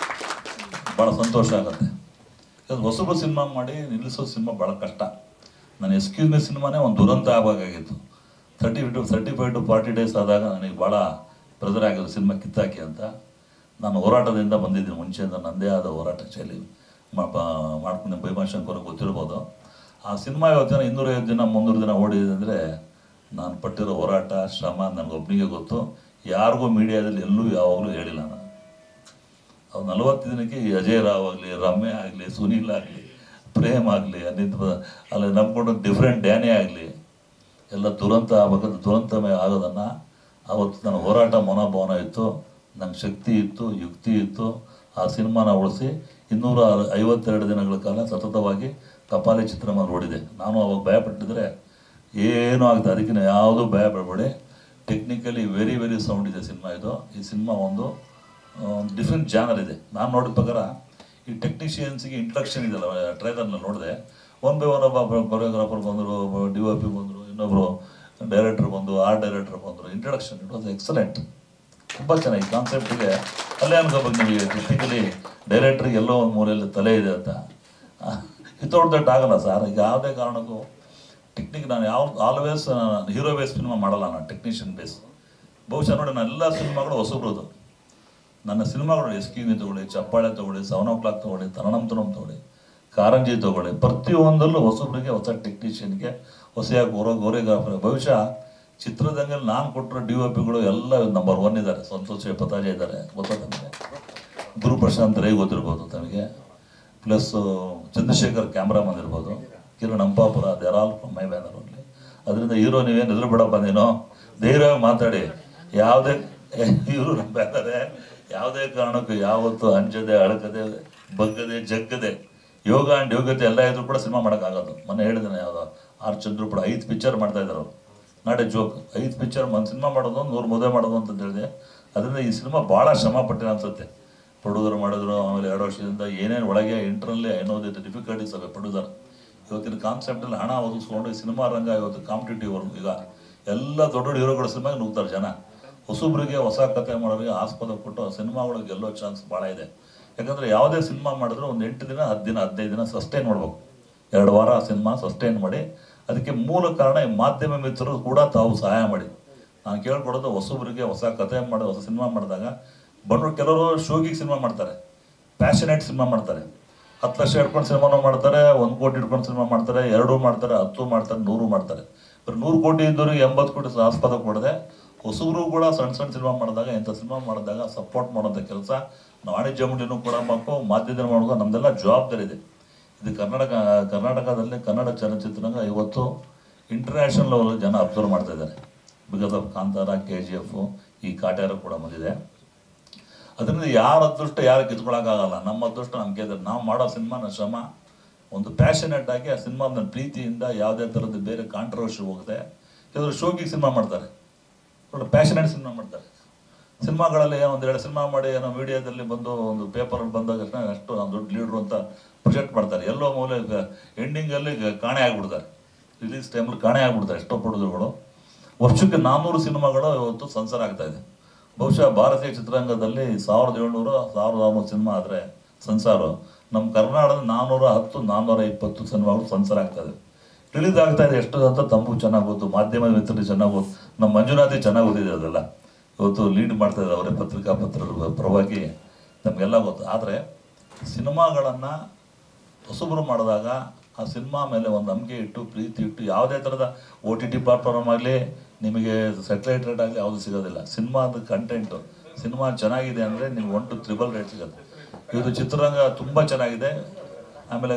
ಭಾಳ ಸಂತೋಷ ಆಗುತ್ತೆ ಯಾಕಂದ್ರೆ ಹೊಸಬರು ಸಿನಿಮಾ ಮಾಡಿ ನಿಲ್ಲಿಸೋ ಸಿನಿಮಾ ಭಾಳ ಕಷ್ಟ ನಾನು ಎಕ್ಸ್ಕ್ಯೂಸ್ ಮಿ ಸಿನಿಮಾನೇ ಒಂದು ದುರಂತ ಆಗಬೇಕಾಗಿತ್ತು thirty to thirty five to forty days ಆದಾಗ ನನಗೆ ಭಾಳ ಪ್ರೆಸರ್ ಆಗಿದ್ದು ಸಿನಿಮಾ ಕಿತ್ತಾಕಿ ಅಂತ ನಾನು ಹೋರಾಟದಿಂದ ಬಂದಿದ್ದೀನಿ ಮುಂಚೆಯಿಂದ ನನ್ನದೇ ಆದ ಹೋರಾಟ ಶೈಲಿ ಮಾಡ್ಕೊಂಡು ಭೀಮಾಶಂಕರ್ ಗೊತ್ತಿರ್ಬೋದು ಆ ಸಿನಿಮಾ ಇವತ್ತಿನ ಇನ್ನೂರೈವತ್ತು ದಿನ ಮುನ್ನೂರು ದಿನ ಓಡಿದೆ ಅಂದರೆ ನಾನು ಪಟ್ಟಿರೋ ಹೋರಾಟ ಶ್ರಮ ನನಗೊಬ್ಬನಿಗೆ ಗೊತ್ತು ಯಾರಿಗೂ ಮೀಡಿಯಾದಲ್ಲಿ ಎಲ್ಲೂ ಯಾವಾಗಲೂ ಹೇಳಿಲ್ಲ ನಾನು ಅವ್ರು ನಲವತ್ತು ದಿನಕ್ಕೆ ಈ ಅಜಯ್ ರಾವ್ ಆಗಲಿ ರಮ್ಯ ಆಗಲಿ ಸುನೀಲ್ ಆಗಲಿ ಪ್ರೇಮ್ ಆಗಲಿ ಅನಿತ್ ಅಲ್ಲಿ ನಂಬ್ಕೊಂಡು ಡಿಫ್ರೆಂಟ್ ಡ್ಯಾನೇ ಆಗಲಿ ಎಲ್ಲ ದುರಂತ ಆಗಬೇಕಂತ ದುರಂತಮಯ ಆಗೋದನ್ನು ಅವತ್ತು ನನ್ನ ಹೋರಾಟ ಮನೋಭಾವನ ಇತ್ತು ನಂಗೆ ಶಕ್ತಿ ಇತ್ತು ಯುಕ್ತಿ ಇತ್ತು ಆ ಸಿನಿಮಾನ ಉಳಿಸಿ ಇನ್ನೂರ ಐವತ್ತೆರಡು ದಿನಗಳ ಕಾಲ ಸತತವಾಗಿ ಕಪಾಲಿ ಚಿತ್ರಮ ನೋಡಿದೆ ನಾನು ಅವಾಗ ಭಯಪಟ್ಟಿದ್ರೆ ಏನೂ ಆಗ್ತದೆ ಅದಕ್ಕಿಂತ ಯಾವುದೂ ಭಯ ಪಡಬೇಡಿ ಟೆಕ್ನಿಕಲಿ ವೆರಿ ವೆರಿ ಸೌಂಡ್ ಇದೆ ಸಿನಿಮಾ ಇದು ಈ ಸಿನಿಮಾ ಒಂದು ಡಿಫ್ರೆಂಟ್ ಜಾನರ್ ಇದೆ ನಾನು ನೋಡಿದ ಪ್ರಕಾರ ಈ ಟೆಕ್ನಿಷಿಯನ್ಸಿಗೆ ಇಂಟ್ರಡಕ್ಷನ್ ಇದೆಯಲ್ಲ ಟ್ರೈಲರ್ನ ನೋಡಿದೆ ಒನ್ ಬೈ ಒನ್ ಒಬ್ಬ ಕೊರಿಯೋಗ್ರಾಫರ್ ಬಂದರು ಡಿ ಒ ಪಿ ಬಂದರು ಇನ್ನೊಬ್ಬರು ಡೈರೆಕ್ಟರ್ ಬಂದು ಆರ್ಟ್ ಡೈರೆಕ್ಟರ್ ಬಂದರು ಇಂಟ್ರಡಕ್ಷನ್ ಇಟ್ ವಾಸ್ ಎಕ್ಸಲೆಂಟ್ ತುಂಬ ಚೆನ್ನಾಗಿ ಕಾನ್ಸೆಪ್ಟಿಗೆ ಅಲ್ಲೇ ಅನ್ಕೋಬೇಕು ನಿಮಗೆ ಟೆಕ್ನಿಕಲಿ ಡೈರೆಕ್ಟ್ರಿಗೆ ಎಲ್ಲೋ ಒಂದು ಮೂಲೆಯಲ್ಲಿ ತಲೆ ಇದೆ ಅಂತ ವಿತೌಟ್ ದಟ್ ಆಗಲ್ಲ ಸರ್ ಈಗ ಯಾವುದೇ ಕಾರಣಕ್ಕೂ ಟೆಕ್ನಿಕ್ ನಾನು ಯಾವ ಆಲ್ವೇಸ್ ಹೀರೋ ಬೇಸ್ ಸಿನಿಮಾ ಮಾಡಲ್ಲ ನಾನು ಟೆಕ್ನಿಷಿಯನ್ ಬೇಸ್ ಬಹುಶಃ ನೋಡಿ ನಾನು ಎಲ್ಲ ಸಿನಿಮಾಗಳು ಹೊಸಬ್ರದ್ದು ನನ್ನ ಸಿನಿಮಾಗಳು ಎಸ್ ಕಿವಿ ತಗೊಳ್ಳಿ ಚಪ್ಪಾಳೆ ತಗೊಳ್ಳಿ ಸೆವೆನ್ ಓ ಕ್ಲಾಕ್ ತಗೊಳ್ಳಿ ತರಣಂ ತನಂ ತಗೊಳ್ಳಿ ಕಾರಂಜಿ ತಗೊಳ್ಳಿ ಪ್ರತಿಯೊಂದಲ್ಲೂ ಹೊಸಬ್ರಿಗೆ ಹೊಸ ಟೆಕ್ನಿಷಿಯನ್ಗೆ ಹೊಸಯಾಗಿ ಕೋರೋ ಕೋರಿಯೋಗ್ರಾಫರ್ ಬಹುಶಃ ಚಿತ್ರದಂಗಲ್ಲಿ ನಾನು ಕೊಟ್ಟಿರೋ ಡಿ ಒ ಪಿಗಳು ಎಲ್ಲ ನಂಬರ್ ಒನ್ ಇದ್ದಾರೆ ಸಂತೋಷ್ ಪತಾಜೆ ಇದ್ದಾರೆ ಗೊತ್ತಾ ತಮಗೆ ಗುರು ಪ್ರಶಾಂತ್ ರೈ ಗೊತ್ತಿರ್ಬೋದು ತಮಗೆ ಪ್ಲಸ್ ಚಂದ್ರಶೇಖರ್ ಕ್ಯಾಮ್ರಾಮನ್ ಇರ್ಬೋದು Kiran Ampapura there all from my banner only ಅದರಿಂದ ಹೀರೋ ನೀವೇನು ಎದುರು ಬಿಡಪ್ಪ ನೀನು ಧೈರ್ಯವಾಗಿ ಮಾತಾಡಿ ಯಾವುದೇ ಇವರು ನಮ್ಮ ಬ್ಯಾನರೇ ಯಾವುದೇ ಕಾರಣಕ್ಕೂ ಯಾವತ್ತೂ ಅಂಜದೆ ಅಳಕದೆ ಬಗ್ಗದೆ ಜಗ್ಗದೆ ಯೋಗ ಆ್ಯಂಡ್ ಯೋಗ್ಯತೆ ಎಲ್ಲ ಇದ್ರು ಕೂಡ ಸಿನಿಮಾ ಮಾಡೋಕ್ಕಾಗೋದು ಮೊನ್ನೆ ಹೇಳಿದ್ದಾನೆ ಯಾವುದೋ ಆರ್ ಚಂದ್ರು ಕೂಡ ಐದು ಪಿಕ್ಚರ್ ಮಾಡ್ತಾ ಇದ್ದಾರೆ ಅವ್ರು ನಾಟ್ ಎ ಜೋಕ್ ಐದು ಪಿಕ್ಚರ್ ಒಂದು ಸಿನಿಮಾ ಮಾಡೋದು ನೂರು ಮದುವೆ ಮಾಡೋದು ಅಂತ ಹೇಳಿದೆ ಅದರಿಂದ ಈ ಸಿನಿಮಾ ಭಾಳ ಶ್ರಮ ಪಟ್ಟಿನ ಅನ್ಸುತ್ತೆ ಪ್ರೊಡ್ಯೂಸರ್ ಮಾಡಿದ್ರು ಆಮೇಲೆ ಎರಡು ವರ್ಷದಿಂದ ಏನೇನು ಒಳಗೆ ಇಂಟ್ರಲ್ಲಿ ಏನೋ ಡಿಫಿಕಲ್ಟೀಸ್ ಅವೆ ಪ್ರೊಡ್ಯೂಸರ್ ಇವತ್ತಿನ ಕಾನ್ಸೆಪ್ಟಲ್ಲಿ ಹಣ ಒದಗಿಸ್ಕೊಂಡು ಈ ಸಿನಿಮಾ ರಂಗ ಇವತ್ತು ಕಾಂಪಿಟೇಟಿವ್ ಈಗ ಎಲ್ಲ ದೊಡ್ಡ ದೊಡ್ಡ ಹೀರೋಗಳ ಸಿನಿಮಾಗೆ ನುಗ್ತಾರೆ ಜನ ಹೊಸಬ್ರಿಗೆ ಹೊಸ ಕತೆ ಮಾಡೋರಿಗೆ ಆಸ್ಪದ ಕೊಟ್ಟು ಸಿನಿಮಾಗಳು ಗೆಲ್ಲೋ ಚಾನ್ಸ್ ಭಾಳ ಇದೆ ಯಾಕಂದರೆ ಯಾವುದೇ ಸಿನಿಮಾ ಮಾಡಿದ್ರು ಒಂದು ಎಂಟು ದಿನ ಹತ್ತು ದಿನ ಹದಿನೈದು ದಿನ ಸಸ್ಟೈನ್ ಮಾಡ್ಬೇಕು ಎರಡು ವಾರ ಸಿನಿಮಾ ಸಸ್ಟೈನ್ ಮಾಡಿ ಅದಕ್ಕೆ ಮೂಲ ಕಾರಣ ಈ ಮಾಧ್ಯಮ ಮಿತ್ರರು ಕೂಡ ತಾವು ಸಹಾಯ ಮಾಡಿ ನಾನು ಕೇಳ್ಕೊಡೋದು ಹೊಸಬ್ರಿಗೆ ಹೊಸ ಕತೆ ಮಾಡಿ ಹೊಸ ಸಿನಿಮಾ ಮಾಡಿದಾಗ ಬಂದ್ರು ಕೆಲವರು ಶೋಗಿಗೆ ಸಿನಿಮಾ ಮಾಡ್ತಾರೆ ಪ್ಯಾಷನೇಟ್ ಸಿನಿಮಾ ಮಾಡ್ತಾರೆ ಹತ್ತು ಲಕ್ಷ ಇಟ್ಕೊಂಡು ಸಿನಿಮಾನು ಮಾಡ್ತಾರೆ ಒಂದು ಕೋಟಿ ಇಟ್ಕೊಂಡು ಸಿನಿಮಾ ಮಾಡ್ತಾರೆ ಎರಡು ಮಾಡ್ತಾರೆ ಹತ್ತು ಮಾಡ್ತಾರೆ ನೂರು ಮಾಡ್ತಾರೆ ಬರೀ ನೂರು ಕೋಟಿ ಇದ್ದವ್ರಿಗೆ ಎಂಬತ್ತು ಕೋಟಿ ಆಸ್ಪದ ಕೊಡದೆ ಹೊಸಬ್ರು ಕೂಡ ಸಣ್ಣ ಸಣ್ಣ ಸಿನಿಮಾ ಮಾಡಿದಾಗ ಇಂಥ ಸಿನಿಮಾ ಮಾಡಿದಾಗ ಸಪೋರ್ಟ್ ಮಾಡೋಂಥ ಕೆಲಸ ನಾವು ವಾಣಿಜ್ಯ ಮಂಡಳಿನೂ ಕೂಡ ಮಾಡಬೇಕು ಮಾಧ್ಯಮ ಮಾಡೋದು ನಮ್ದೆಲ್ಲ ಜವಾಬ್ದಾರಿ ಇದೆ ಇದು ಕರ್ನಾಟಕ ಕರ್ನಾಟಕದಲ್ಲಿ ಕನ್ನಡ ಚಲನಚಿತ್ರರಂಗ ಇವತ್ತು ಇಂಟರ್ನ್ಯಾಷನಲ್ ಲೆವೆಲ್ ಜನ ಅಬ್ಸರ್ವ್ ಮಾಡ್ತಾ ಇದ್ದಾರೆ because of Kantara K G F ಈ ಕಾಟ್ಯಾರ ಕೂಡ ಬಂದಿದೆ ಅದರಿಂದ ಯಾರ ಅದೃಷ್ಟ ಯಾರು ಕಿತ್ಕೊಳಕ್ಕಾಗಲ್ಲ ನಮ್ಮ ಅದೃಷ್ಟ ನಮ್ಗೆ ಇದೆ ನಾವು ಮಾಡೋ ಸಿನಿಮಾನ ಶ್ರಮ ಒಂದು ಪ್ಯಾಷನೆಟ್ ಆಗಿ ಆ ಸಿನಿಮಾದ ಪ್ರೀತಿಯಿಂದ ಯಾವುದೇ ಥರದ್ದು ಬೇರೆ ಕಾಂಟ್ರವರ್ಸಿ ಹೋಗದೆ ಕೆಲವರು ಶೋಕಿಗೆ ಸಿನಿಮಾ ಮಾಡ್ತಾರೆ ಒಳ್ಳೆ ಪ್ಯಾಷನೆಟ್ ಸಿನಿಮಾ ಮಾಡ್ತಾರೆ ಸಿನಿಮಾಗಳಲ್ಲಿ ಏನೋ ಒಂದೆರಡು ಸಿನಿಮಾ ಮಾಡಿ ಏನೋ ಮೀಡಿಯಾದಲ್ಲಿ ಬಂದು ಒಂದು ಪೇಪರಲ್ಲಿ ಬಂದಾಗ ತಕ್ಷಣ ಅಷ್ಟು ನಾನು ದೊಡ್ಡ ಲೀಡ್ರು ಅಂತ ಪ್ರೊಜೆಕ್ಟ್ ಮಾಡ್ತಾರೆ ಎಲ್ಲೋ ಮೂಲೆ ಎಂಡಿಂಗಲ್ಲಿ ಕಾಣೆ ಆಗ್ಬಿಡ್ತಾರೆ ರಿಲೀಸ್ ಟೈಮಲ್ಲಿ ಕಾಣೆ ಆಗ್ಬಿಡ್ತಾರೆ ಎಷ್ಟೋ ಪ್ರೊಡ್ಯೂಸರ್ಗಳು ವರ್ಷಕ್ಕೆ ನಾನ್ನೂರು ಸಿನಿಮಾಗಳು ಇವತ್ತು ಸೆನ್ಸರ್ ಆಗ್ತಾ ಇದೆ ಬಹುಶಃ ಭಾರತೀಯ ಚಿತ್ರರಂಗದಲ್ಲಿ ಸಾವಿರದ ಏಳ್ನೂರು ಸಾವಿರದ ಆರುನೂರು ಸಿನಿಮಾ ಆದರೆ ಸೆನ್ಸಾರು ನಮ್ಮ ಕರ್ನಾಟಕದ ನಾನ್ನೂರ ಹತ್ತು ನಾನ್ನೂರ ಇಪ್ಪತ್ತು ಸಿನಿಮಾಗಳು ಸೆನ್ಸರ್ ಆಗ್ತಾ ಇದೆ ರಿಲೀಸ್ ಆಗ್ತಾ ಇದೆ ಎಷ್ಟು ಅಂತ ತಮಗೂ ಚೆನ್ನಾಗಿ ಗೊತ್ತು ಮಾಧ್ಯಮ ಮಿತ್ರರಿಗೆ ಚೆನ್ನಾಗಿ ಗೊತ್ತು ನಮ್ಮ ಮಂಜುನಾಥಿ ಚೆನ್ನಾಗಿ ಓದಿದೆ ಅದೆಲ್ಲ ಇವತ್ತು ಲೀಡ್ ಮಾಡ್ತಾ ಇದ್ದಾರೆ ಅವರೇ ಪತ್ರಿಕಾ ಪತ್ರರ ಪರವಾಗಿ ನಮಗೆಲ್ಲ ಗೊತ್ತು ಆದರೆ ಸಿನಿಮಾಗಳನ್ನು ಹೊಸಬರು ಮಾಡಿದಾಗ ಆ ಸಿನಿಮಾ ಮೇಲೆ ಒಂದು ನಂಬಿಕೆ ಇಟ್ಟು ಪ್ರೀತಿ ಇಟ್ಟು ಯಾವುದೇ ಥರದ ಓ ಟಿ ಟಿ ಪ್ಲಾಟ್ಫಾರ್ಮ್ ಆಗಲಿ ನಿಮಗೆ ಸೆಟಲೈಟ್ ರೇಟ್ ಆಗಲಿ ಯಾವುದು ಸಿಗೋದಿಲ್ಲ ಸಿನಿಮಾದ ಕಂಟೆಂಟು ಸಿನಿಮಾ ಚೆನ್ನಾಗಿದೆ ಅಂದರೆ ನಿಮ್ಗೆ ಒನ್ ಟು ತ್ರಿಬಲ್ ರೇಟ್ ಸಿಗುತ್ತೆ ಇದು ಚಿತ್ರರಂಗ ತುಂಬ ಚೆನ್ನಾಗಿದೆ ಆಮೇಲೆ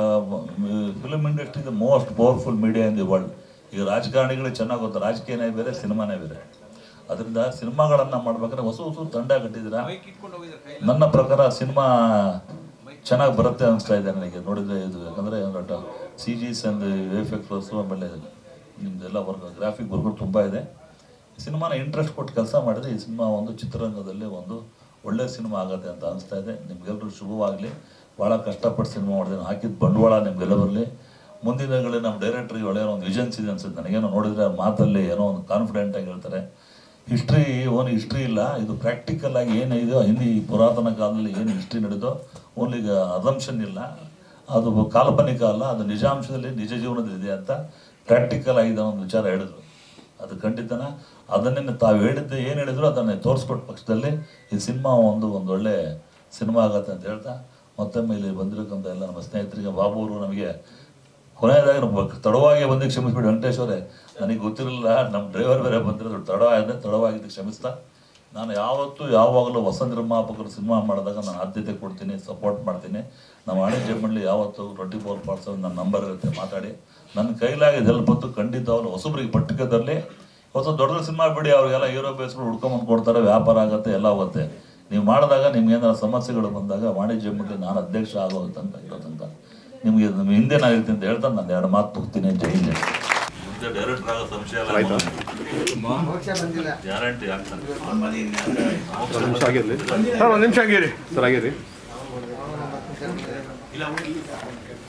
film industry is most powerful media in the world ಈಗ ರಾಜಕಾರಣಿಗಳಿಗೆ ಚೆನ್ನಾಗಿ ಗೊತ್ತು ರಾಜಕೀಯನೇ ಬೇರೆ ಸಿನಿಮಾನೇ ಬೇರೆ ಅದರಿಂದ ಸಿನಿಮಾಗಳನ್ನು ಮಾಡ್ಬೇಕಾದ್ರೆ ಹೊಸ ಹೊಸ ತಂಡ ಕಟ್ಟಿದ್ದೀರಾ ನನ್ನ ಪ್ರಕಾರ ಸಿನಿಮಾ ಚೆನ್ನಾಗಿ ಬರುತ್ತೆ ಅನಿಸ್ತಾ ಇದೆ ನನಗೆ ನೋಡಿದ್ರೆ ಇದು ಯಾಕಂದರೆ ಸಿ ಜಿಸ್ ಅಂಡ್ ಎಫೆಕ್ಟ್ಸ್ ಆಮೇಲೆ ನಿಮ್ದೆಲ್ಲ ವರ್ಕ್ ಗ್ರಾಫಿಕ್ ವರ್ಕ್ ತುಂಬ ಇದೆ ಈ ಸಿನಿಮಾನ ಇಂಟ್ರೆಸ್ಟ್ ಕೊಟ್ಟು ಕೆಲಸ ಮಾಡಿದ್ರೆ ಈ ಸಿನಿಮಾ ಒಂದು ಚಿತ್ರರಂಗದಲ್ಲಿ ಒಂದು ಒಳ್ಳೆ ಸಿನಿಮಾ ಆಗುತ್ತೆ ಅಂತ ಅನಿಸ್ತಾ ಇದೆ ನಿಮ್ಗೆಲ್ಲರೂ ಶುಭವಾಗಲಿ ಭಾಳ ಕಷ್ಟಪಟ್ಟು ಸಿನಿಮಾ ಮಾಡಿದೆ ನಾನು ಹಾಕಿದ ಬಂಡವಾಳ ನಿಮ್ಗೆಲ್ಲ ಬರಲಿ ಮುಂದಿನ ದಿನಗಳಲ್ಲಿ ನಮ್ಮ ಡೈರೆಕ್ಟ್ರಿಗೆ ಒಳ್ಳೆಯ ಒಂದು ವಿಷನ್ಸ್ ಇದೆ ಅನ್ಸುತ್ತೆ ನನಗೇನೋ ನೋಡಿದ್ರೆ ಆ ಮಾತಲ್ಲಿ ಏನೋ ಒಂದು ಕಾನ್ಫಿಡೆಂಟ್ ಆಗಿ ಹೇಳ್ತಾರೆ ಹಿಸ್ಟ್ರಿ ಓನ್ ಹಿಸ್ಟ್ರಿ ಇಲ್ಲ ಇದು ಪ್ರಾಕ್ಟಿಕಲ್ ಆಗಿ ಏನಿದೆಯೋ ಹಿಂದಿ ಪುರಾತನ ಕಾಲದಲ್ಲಿ ಏನು ಹಿಸ್ಟ್ರಿ ನಡೆದೋ ಓನ್ಲಿ ಅಸಂಪ್ಷನ್ ಇಲ್ಲ ಅದು ಕಾಲ್ಪನಿಕ ಅಲ್ಲ ಅದು ನಿಜಾಂಶದಲ್ಲಿ ನಿಜ ಜೀವನದಲ್ಲಿ ಇದೆ ಅಂತ ಪ್ರಾಕ್ಟಿಕಲ್ ಆಗಿದೆ ಒಂದು ವಿಚಾರ ಹೇಳಿದ್ರು ಅದು ಖಂಡಿತನ ಅದನ್ನೇ ತಾವು ಹೇಳಿದ್ದು ಏನು ಹೇಳಿದ್ರು ಅದನ್ನೇ ತೋರಿಸ್ಕೊಟ್ಟ ಪಕ್ಷದಲ್ಲಿ ಈ ಸಿನಿಮಾ ಒಂದು ಒಂದು ಒಳ್ಳೆ ಸಿನಿಮಾ ಆಗತ್ತೆ ಅಂತ ಹೇಳ್ತಾ ಮತ್ತೊಮ್ಮೆ ಇಲ್ಲಿ ಬಂದಿರಕ್ಕಂಥ ಎಲ್ಲ ನಮ್ಮ ಸ್ನೇಹಿತರಿಗೆ ಬಾಬು ಅವರು ನಮಗೆ ಕೊನೆಯದಾಗಿ ನಮ್ಮ ತಡವಾಗಿ ಬಂದಿದ್ದು ಕ್ಷಮಿಸ್ಬಿಡಿ ವೆಂಕಟೇಶ್ ಅವರೇ ನನಗೆ ಗೊತ್ತಿರಲಿಲ್ಲ ನಮ್ಮ ಡ್ರೈವರ್ ಬೇರೆ ಬಂದಿರೋದು ತಡ ಆಗಿದೆ ತಡವಾಗಿದ್ದು ಕ್ಷಮಿಸ್ತಾ ನಾನು ಯಾವತ್ತೂ ಯಾವಾಗಲೂ ಹೊಸ ನಿರ್ಮಾಪಕರು ಸಿನಿಮಾ ಮಾಡಿದಾಗ ನಾನು ಆದ್ಯತೆ ಕೊಡ್ತೀನಿ ಸಪೋರ್ಟ್ ಮಾಡ್ತೀನಿ ನಮ್ಮ ವಾಣಿಜ್ಯ ಮಂಡಳಿ ಯಾವತ್ತು ಟ್ವೆಂಟಿ ಫೋರ್ ಪಾರ್ಟ್ಸ್ ನನ್ನ ನಂಬರ್ ಇರುತ್ತೆ ಮಾತಾಡಿ ನನ್ನ ಕೈಲಾಗಿದೆ ಹೆಲ್ಪ್ ಹೊತ್ತು ಖಂಡಿತವಾಗ್ಲೂ ಹೊಸಬ್ರಿಗೆ ಪಟ್ಟಿಕದಲ್ಲಿ ಹೊಸ ದೊಡ್ಡ ದೊಡ್ಡ ಸಿನಿಮಾ ಬಿಡಿ ಅವ್ರಿಗೆಲ್ಲ ಹೀರೋ ಬೇಸ್ಗಳು ಹುಡ್ಕೊಂಬಂದು ಕೊಡ್ತಾರೆ ವ್ಯಾಪಾರ ಆಗುತ್ತೆ ಎಲ್ಲ ಹೋಗುತ್ತೆ ನೀವು ಮಾಡಿದಾಗ ನಿಮ್ಗೆ ಏನಾದ್ರು ಸಮಸ್ಯೆಗಳು ಬಂದಾಗ ವಾಣಿಜ್ಯ ಮಂಡಳಿ ನಾನು ಅಧ್ಯಕ್ಷ ಆಗೋ ತನಕ ಇರೋ ತನಕ ನಿಮಗೆ ನಮ್ಮ ಹಿಂದೆ ನಾನು ಇರ್ತೀನಿ ಅಂತ ಹೇಳ್ತಾ ನಾನು ಎರಡು ಮಾತು ಮುಗ್ತೀನಿ ಜೈ ಹಿಂದ್ ಮುಂದೆ ಡೈರೆಕ್ಟರ್ ಆಗೋ ಸಂಶಯ ಮೋಕ್ಷ ಬಂದಿಲ್ಲ ಗ್ಯಾರಂಟಿ ಆಗ್ತಾನೆ ಒಂದು ನಿಮಿಷ ಆಗಿರಲಿ ಸರ್ ಒಂದು ನಿಮಿಷ ಆಗಿರಿ ಸರ್ ಆಗಿರಿ ಅವನು ನಮ್ಮ ಪಿಕ್ಚರ್